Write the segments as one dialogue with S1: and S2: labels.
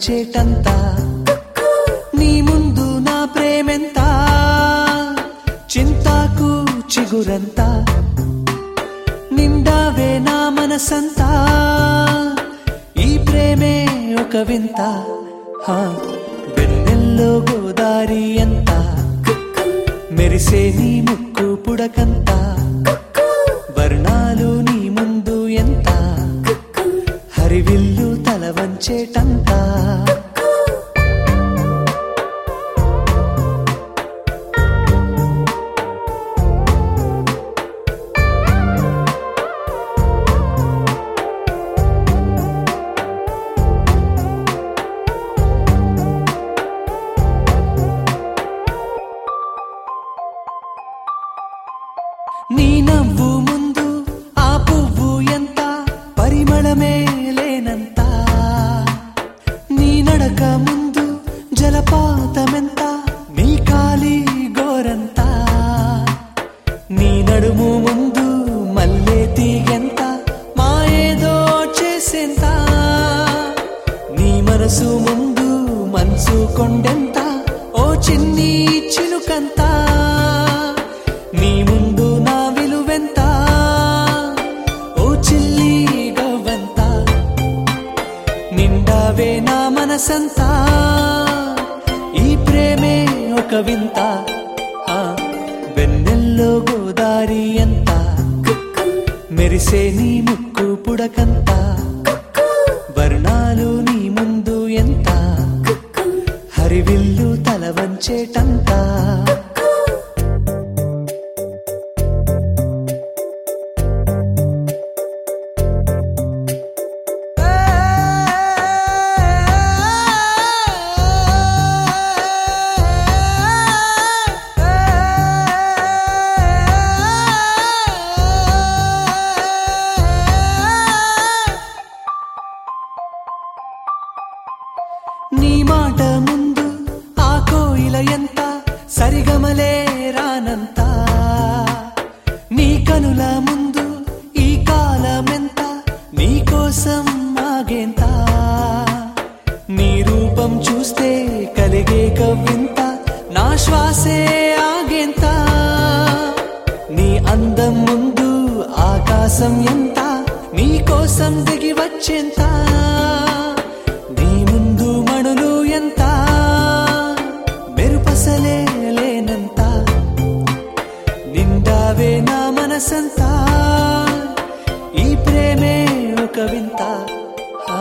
S1: వంచేటంత నీ ముందు నా ప్రేమెంత చింతాకు చిగురంతా నిండావే నా మనసంతా ఈ ప్రేమే ఒక వింత హా, వెన్నెల్లో గోదారి ఎంత మెరిసే నీ ముక్కు పుడకంత వర్ణాలు నీ ముందు ఎంత హరివిల్లు తల వంచేటంత నీ నవ్వు ముందు ఆ పువ్వు ఎంత పరిమళమే లేనంత నీ నడక ముందు జలపాతమెంత నీ కాలి గోరంత నీ నడుము ముందు మల్లె తీగెంత మా ఏదో చేసేంత నీ మనసు ముందు మనసు కొండెంత ఓ చిన్ని చిలుకంత నీ ముందు నా విలువెంత ఓ చిల్లి గవ్వంత నిండావే నా మనసంతా ఈ ప్రేమే ఒక వింత ఆ, వెన్నెల్లో గోదారి ఎంత మెరిసే నీ ముక్కు పుడకంత వర్ణాలు నీ ముందు ఎంత హరివిల్లు తల వంచేటంత నీ మాట ముందు ఆ కోయిల ఎంత సరిగమలే రానంత నీ కనుల ముందు ఈ కాలమెంత నీ కోసం ఆగేంత నీ రూపం చూస్తే కలిగే కవ్వింత నా శ్వాసే ఆగేంత నీ అందం ముందు ఆకాశం ఎంత నీ కోసం దిగి వచ్చేంత నీ ముందు మణులు ఎంత మెరుపసలే లేనంత నిండావే నా మనసంతా ఈ ప్రేమే ఒక వింత ఆ,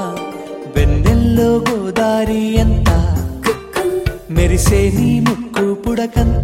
S1: వెన్నెల్లో గోదారి ఎంత మెరిసే నీ ముక్కు పుడకంత